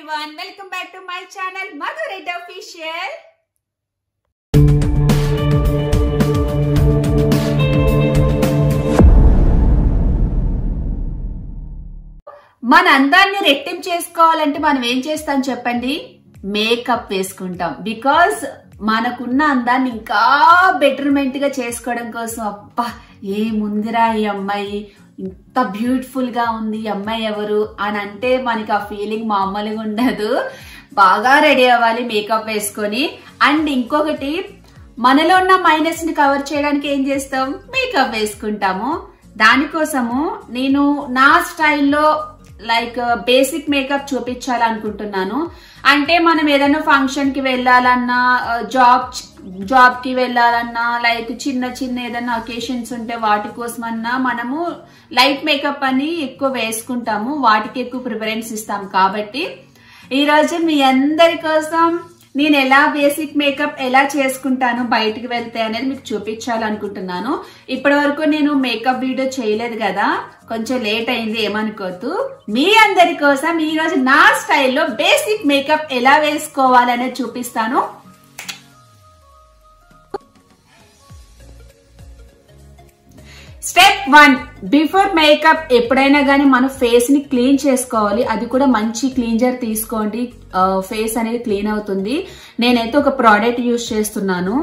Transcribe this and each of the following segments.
everyone. Welcome back to my channel, Mother Red Official. మన అందాన్ని రెట్టింపు చేసుకోవాలంటే మనం ఏం చేస్తాం చెప్పండి మేకప్ వేసుకుంటాం బికాస్ మనకున్న అందాన్ని ఇంకా బెటర్మెంట్ గా చేసుకోవడం కోసం అబ్బా ఏముందిరా ఈ అమ్మాయి ఇంత బ్యూటిఫుల్ గా ఉంది ఈ అమ్మాయి ఎవరు అని అంటే మనకి ఆ ఫీలింగ్ మామూలుగా ఉండదు బాగా రెడీ అవ్వాలి మేకప్ వేసుకొని అండ్ ఇంకొకటి మనలో ఉన్న మైనస్ ని కవర్ చేయడానికి ఏం చేస్తాం మేకప్ వేసుకుంటాము దానికోసము నేను నా స్టైల్లో లైక్ బేసిక్ మేకప్ చూపించాలనుకుంటున్నాను అంటే మనం ఏదైనా ఫంక్షన్ కి వెళ్ళాలన్నా జాబ్ జాబ్ కి వెళ్ళాలన్నా లైక్ చిన్న చిన్న ఏదైనా అకేషన్స్ ఉంటే వాటి కోసమన్నా మనము లైట్ మేకప్ అని ఎక్కువ వేసుకుంటాము వాటికి ఎక్కువ ప్రిఫరెన్స్ ఇస్తాం కాబట్టి ఈ రోజు మీ అందరి కోసం నేను ఎలా బేసిక్ మేకప్ ఎలా చేసుకుంటాను బయటికి వెళ్తే అనేది మీకు చూపించాలనుకుంటున్నాను ఇప్పటి వరకు నేను మేకప్ వీడియో చేయలేదు కదా కొంచెం లేట్ అయింది ఏమనుకోవద్దు మీ అందరి కోసం ఈ రోజు నా స్టైల్లో బేసిక్ మేకప్ ఎలా వేసుకోవాలనేది చూపిస్తాను స్టెప్ వన్ బిఫోర్ మేకప్ ఎప్పుడైనా కానీ మన ఫేస్ ని క్లీన్ చేసుకోవాలి అది కూడా మంచి క్లీన్జర్ తీసుకోండి ఫేస్ అనేది క్లీన్ అవుతుంది నేనైతే ఒక ప్రోడక్ట్ యూజ్ చేస్తున్నాను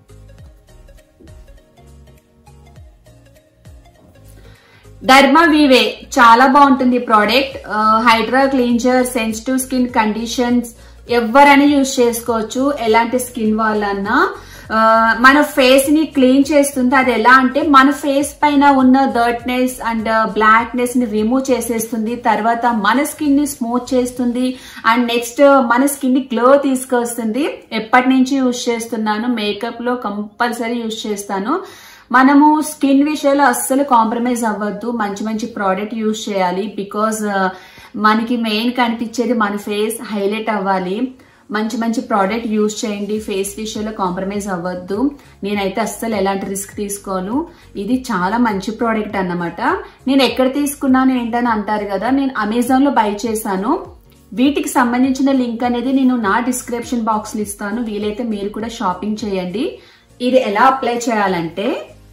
డర్మా వివే చాలా బాగుంటుంది product hydra cleanser sensitive skin conditions ఎవరైనా యూజ్ చేసుకోవచ్చు ఎలాంటి స్కిన్ వాళ్ళన్నా మన ఫేస్ ని క్లీన్ చేస్తుంది అది ఎలా అంటే మన ఫేస్ పైన ఉన్న డర్ట్నెస్ అండ్ బ్లాక్నెస్ ని రిమూవ్ చేసేస్తుంది తర్వాత మన స్కిన్ ని స్మూత్ చేస్తుంది అండ్ నెక్స్ట్ మన స్కిన్ ని గ్లో తీసుకొస్తుంది ఎప్పటి నుంచి యూజ్ చేస్తున్నాను మేకప్ లో కంపల్సరీ యూజ్ చేస్తాను మనము స్కిన్ విషయంలో అస్సలు కాంప్రమైజ్ అవ్వద్దు మంచి మంచి ప్రోడక్ట్ యూజ్ చేయాలి బికాజ్ మనకి మెయిన్ కనిపించేది మన ఫేస్ హైలైట్ అవ్వాలి మంచి మంచి ప్రోడక్ట్ యూజ్ చేయండి ఫేస్ విషయంలో కాంప్రమైజ్ అవ్వద్దు నేనైతే అస్సలు ఎలాంటి రిస్క్ తీసుకోను ఇది చాలా మంచి ప్రోడక్ట్ అన్నమాట నేను ఎక్కడ తీసుకున్నాను ఏంటని అంటారు కదా నేను అమెజాన్ లో బై చేశాను వీటికి సంబంధించిన లింక్ అనేది నేను నా డిస్క్రిప్షన్ బాక్స్ లో ఇస్తాను వీలైతే మీరు కూడా షాపింగ్ చేయండి ఇది ఎలా అప్లై చేయాలంటే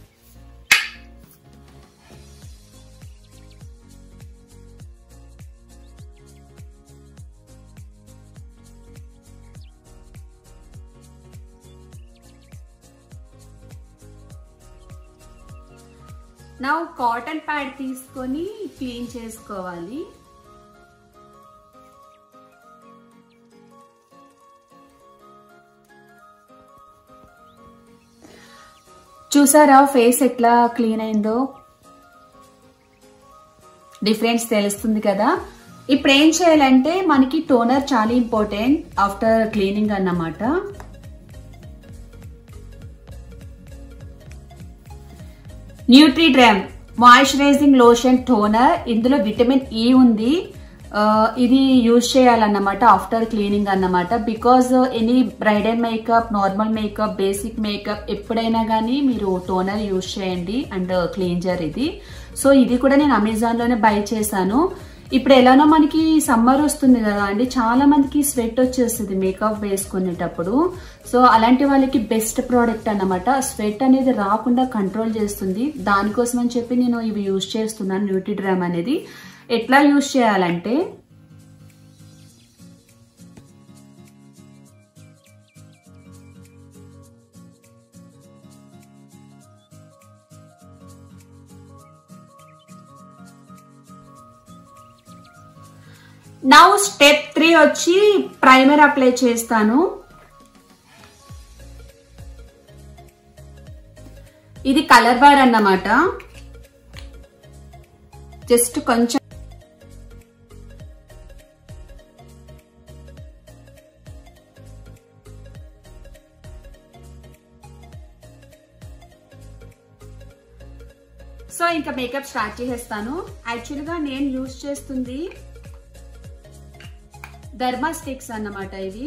నా కాటన్ ప్యాడ్ తీసుకొని క్లీన్ చేసుకోవాలి చూసారా ఫేస్ ఎట్లా క్లీన్ అయిందో డిఫరెన్స్ తెలుస్తుంది కదా ఇప్పుడు ఏం చేయాలంటే మనకి టోనర్ చాలా ఇంపార్టెంట్ ఆఫ్టర్ క్లీనింగ్ అన్నమాట న్యూట్రీడ్రామ్ మాయిశ్చరైజింగ్ లోషన్ టోనర్ ఇందులో విటమిన్ ఈ ఉంది ఇది యూజ్ చేయాలన్నమాట ఆఫ్టర్ క్లీనింగ్ అన్నమాట because any bridal makeup normal makeup basic makeup ఎప్పుడైనా కానీ మీరు టోనర్ యూజ్ చేయండి అండ్ క్లీన్జర్ ఇది సో ఇది కూడా నేను అమెజాన్ లోనే బై చేశాను ఇప్పుడు ఎలానో మనకి సమ్మర్ వస్తుంది కదా అండి చాలా మందికి స్వెట్ వచ్చేస్తుంది మేకప్ వేసుకునేటప్పుడు సో అలాంటి వాళ్ళకి బెస్ట్ ప్రోడక్ట్ అన్నమాట స్వెట్ అనేది రాకుండా కంట్రోల్ చేస్తుంది దానికోసం అని చెప్పి నేను ఇవి యూజ్ చేస్తున్నాను న్యూట్రిడ్రామ్ అనేది ఎట్లా యూజ్ చేయాలంటే నౌ స్టెప్ త్రీ వచ్చి ప్రైమర్ అప్లై చేస్తాను ఇది కలర్ బార్ అన్నమాట జస్ట్ కొంచెం సో ఇంకా మేకప్ స్టార్ట్ చేసేస్తాను యాక్చువల్గా నేను యూజ్ చేస్తుంది ధర్మా స్టిక్స్ అన్నమాట ఇవి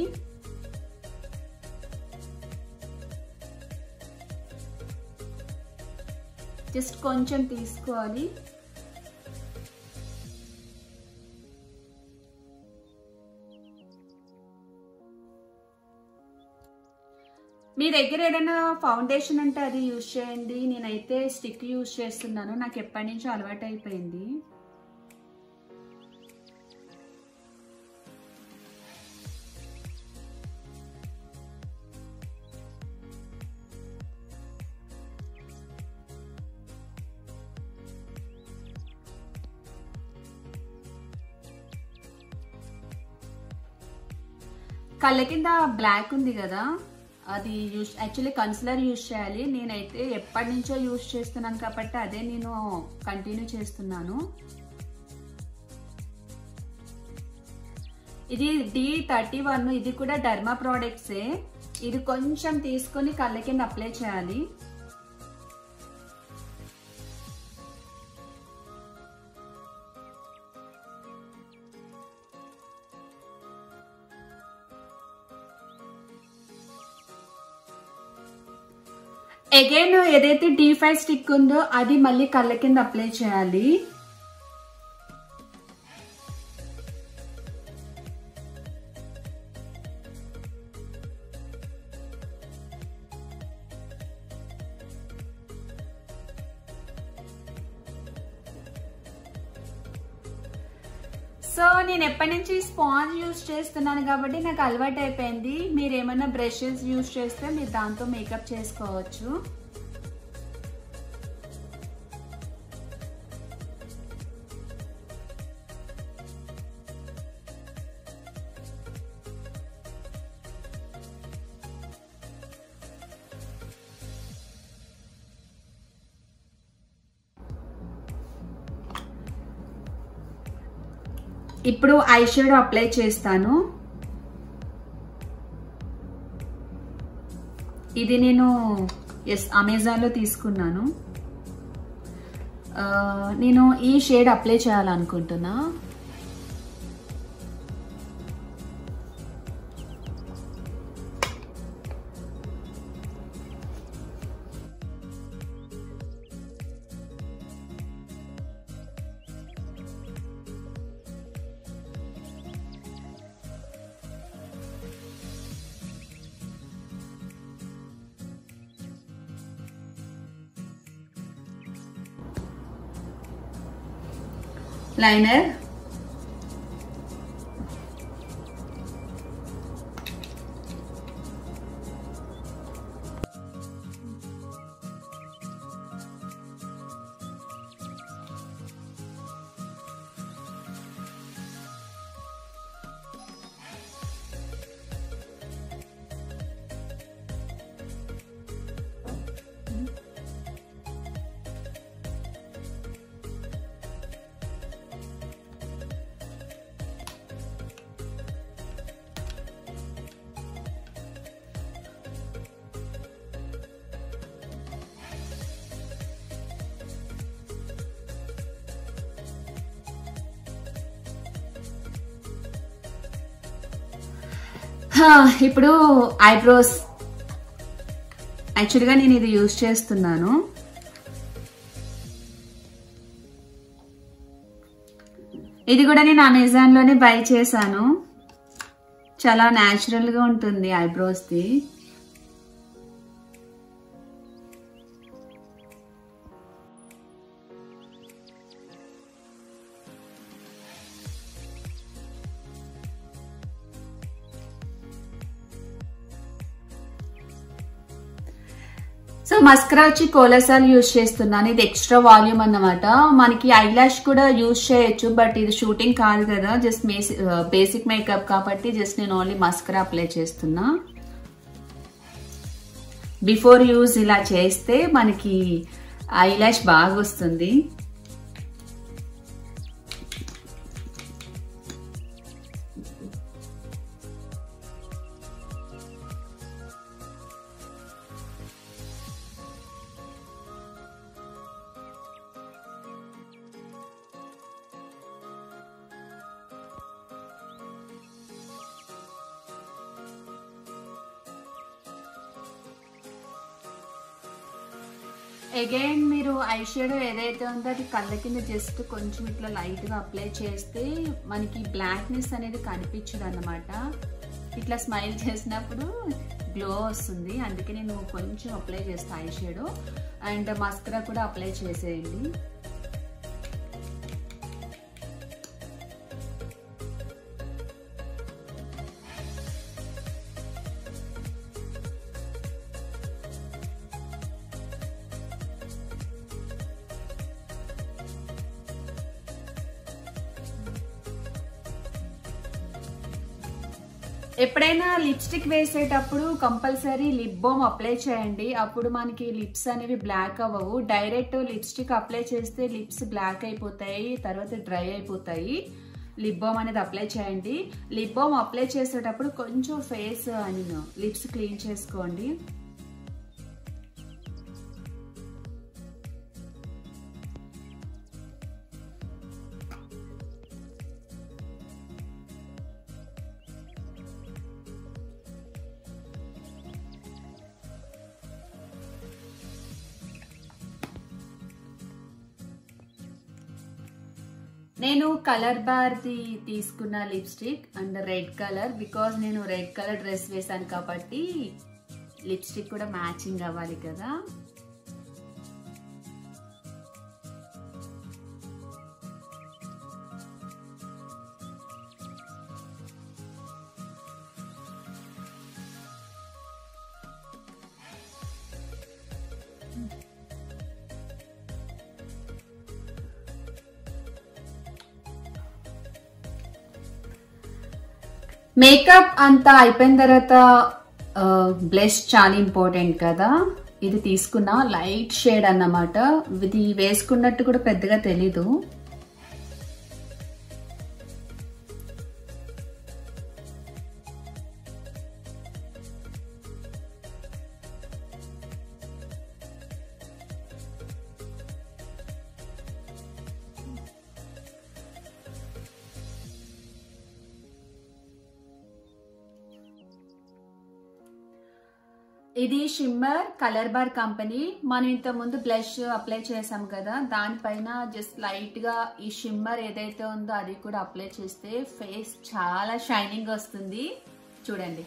జస్ట్ కొంచెం తీసుకోవాలి మీ దగ్గర ఏదైనా ఫౌండేషన్ ఉంటే అది యూజ్ చేయండి నేనైతే స్టిక్ యూజ్ చేస్తున్నాను నాకు ఎప్పటి నుంచో అలవాటు అయిపోయింది కళ్ళ కింద బ్లాక్ ఉంది కదా అది యూస్ యాక్చువల్లీ కన్సిలర్ యూస్ చేయాలి నేనైతే ఎప్పటి నుంచో యూస్ చేస్తున్నాను కాబట్టి అదే నేను కంటిన్యూ చేస్తున్నాను ఇది డి థర్టీ వన్ ఇది కూడా డర్మా ప్రోడక్ట్సే ఇది కొంచెం తీసుకొని కళ్ళ కింద అప్లై చేయాలి అగైన్ ఏదైతే డీ ఫైవ్ స్టిక్ ఉందో అది మళ్ళీ కళ్ళ కింద అప్లై చేయాలి సో నేను ఎప్పటి నుంచి స్పాంజ్ యూస్ చేస్తున్నాను కాబట్టి నాకు అలవాటు అయిపోయింది మీరు ఏమైనా బ్రషెస్ యూస్ చేస్తే మీరు దాంతో మేకప్ చేసుకోవచ్చు ఇప్పుడు ఐ షేడో అప్లై చేస్తాను ఇది నేను ఎస్ అమెజాన్లో తీసుకున్నాను ఆ, నేను ఈ షేడ్ అప్లై చేయాలనుకుంటున్నా లైనర్ హా, ఇప్పుడు ఐబ్రోస్ యాక్చువల్గా నేను ఇది యూజ్ చేస్తున్నాను ఇది కూడా నేను అమెజాన్లోనే బై చేశాను చాలా న్యాచురల్గా ఉంటుంది ఐబ్రోస్ది సో మస్కరా వచ్చి కోలసాల్ యూజ్ చేస్తున్నాను ఇది ఎక్స్ట్రా వాల్యూమ్ అన్నమాట మనకి ఐ లాష్ కూడా యూజ్ చేయొచ్చు బట్ ఇది షూటింగ్ కాదు కదా జస్ట్ బేసిక్ మేకప్ కాబట్టి జస్ట్ నేను ఓన్లీ మస్కరా అప్లై చేస్తున్నా బిఫోర్ యూజ్ ఇలా చేస్తే మనకి ఐ లాష్ బాగా వస్తుంది అగైన్ మీరు ఐ షేడో ఏదైతే ఉందో అది కళ్ళ కింద జస్ట్ కొంచెం ఇట్లా లైట్గా అప్లై చేస్తే మనకి బ్లాక్నెస్ అనేది కనిపించదు అన్నమాట ఇట్లా స్మైల్ చేసినప్పుడు గ్లో వస్తుంది అందుకే నేను కొంచెం అప్లై చేస్తాను ఐ షేడో అండ్ మస్కరా కూడా అప్లై చేసేయండి ఎప్పుడైనా లిప్స్టిక్ వేసేటప్పుడు కంపల్సరీ లిప్ బామ్ అప్లై చేయండి అప్పుడు మనకి లిప్స్ అనేవి బ్లాక్ అవ్వవు డైరెక్ట్ లిప్స్టిక్ అప్లై చేస్తే లిప్స్ బ్లాక్ అయిపోతాయి తర్వాత డ్రై అయిపోతాయి లిప్ బామ్ అనేది అప్లై చేయండి లిప్ బామ్ అప్లై చేసేటప్పుడు కొంచెం ఫేస్ అని లిప్స్ క్లీన్ చేసుకోండి నేను కలర్ బార్ది తీసుకున్న lipstick and red colour because నేను రెడ్ కలర్ డ్రెస్ వేసాను కాబట్టి లిప్స్టిక్ కూడా మ్యాచింగ్ అవ్వాలి కదా మేకప్ అంతా అయిపోయిన తర్వాత బ్లెష్ చాలా ఇంపార్టెంట్ కదా ఇది తీసుకున్న లైట్ షేడ్ అన్నమాట ఇది వేసుకున్నట్టు కూడా పెద్దగా తెలీదు ఇది షిమ్మర్ కలర్ బార్ కంపెనీ మనం ఇంత ముందు బ్లష్ అప్లై చేసాం కదా దానిపైన జస్ట్ లైట్ గా ఈ షిమ్మర్ ఏదైతే ఉందో అది కూడా అప్లై చేస్తే ఫేస్ చాలా షైనింగ్ వస్తుంది చూడండి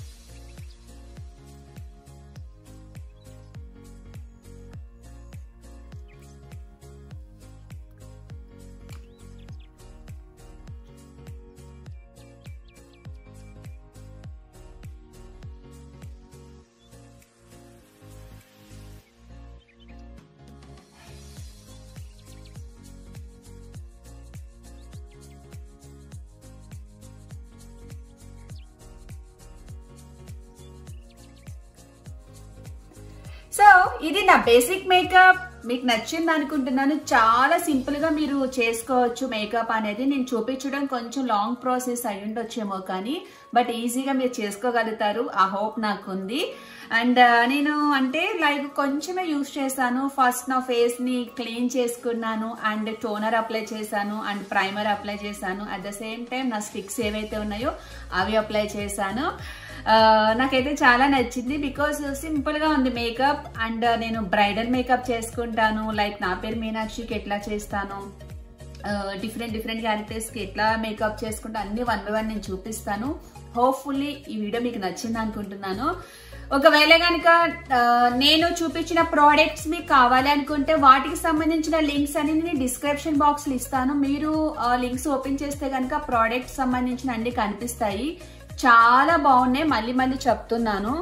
సో ఇది నా బేసిక్ మేకప్ మీకు నచ్చింది అనుకుంటున్నాను చాలా సింపుల్ గా మీరు చేసుకోవచ్చు మేకప్ అనేది నేను చూపించడం కొంచెం లాంగ్ ప్రాసెస్ అయి ఉండొచ్చేమో కానీ బట్ ఈజీగా మీరు చేసుకోగలుగుతారు ఆ హోప్ నాకు ఉంది అండ్ నేను అంటే లైక్ కొంచెమే యూస్ చేశాను ఫస్ట్ నా ఫేస్ ని క్లీన్ చేసుకున్నాను అండ్ టోనర్ అప్లై చేశాను అండ్ ప్రైమర్ అప్లై చేశాను అట్ ద సేమ్ టైం నా స్టిక్స్ ఏవైతే ఉన్నాయో అవి అప్లై చేశాను ఆ, నాకైతే చాలా నచ్చింది బికాస్ సింపుల్ గా ఉంది మేకప్ అండ్ నేను బ్రైడల్ మేకప్ చేసుకుంటాను లైక్ నా పేరు మీనాక్షికి ఎట్లా చేస్తాను డిఫరెంట్ డిఫరెంట్ క్యారెక్టర్స్ కి ఎట్లా మేకప్ చేసుకుంటా అన్ని వన్ బై వన్ నేను చూపిస్తాను హోప్ఫుల్లీ ఈ వీడియో మీకు నచ్చింది అనుకుంటున్నాను ఒకవేళ కనుక నేను చూపించిన ప్రోడక్ట్స్ మీకు కావాలి అనుకుంటే వాటికి సంబంధించిన లింక్స్ అని నేను డిస్క్రిప్షన్ బాక్స్ లో ఇస్తాను మీరు లింక్స్ ఓపెన్ చేస్తే కనుక ప్రోడక్ట్ సంబంధించిన అన్ని కనిపిస్తాయి చాలా బాగున్నాయి మళ్ళీ మళ్ళీ చెప్తున్నాను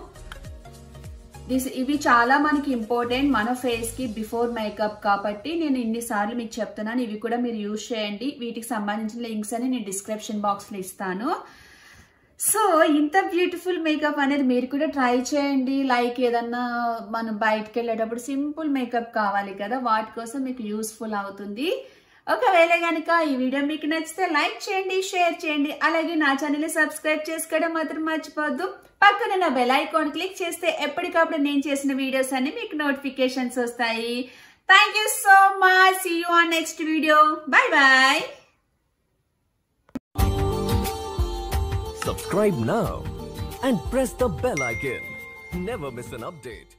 దిస్ ఇవి చాలా మనకి ఇంపార్టెంట్ మన ఫేస్ కి బిఫోర్ మేకప్ కాబట్టి నేను ఇన్నిసార్లు మీకు చెప్తున్నాను ఇవి కూడా మీరు యూజ్ చేయండి వీటికి సంబంధించిన లింక్స్ అని నేను డిస్క్రిప్షన్ బాక్స్ లో ఇస్తాను సో ఇంత బ్యూటిఫుల్ మేకప్ అనేది మీరు కూడా ట్రై చేయండి లైక్ ఏదన్నా మనం బయటకు వెళ్ళేటప్పుడు సింపుల్ మేకప్ కావాలి కదా వాటి కోసం మీకు యూస్ఫుల్ అవుతుంది ఒకవేళ కనుక ఈ వీడియో మీకు నచ్చితే లైక్ చేయండి షేర్ చేయండి అలాగే నా ఛానల్ సబ్స్క్రైబ్ చేసుకోవడం మాత్రం మర్చిపోద్దు పక్కన నా బెల్ ఐకాన్ క్లిక్ చేస్తే ఎప్పటికప్పుడు నేను చేసిన వీడియోస్ అన్ని మీకు నోటిఫికేషన్స్ వస్తాయి thank you so much see you on next video bye bye Subscribe now and press the bell icon. Never miss an update.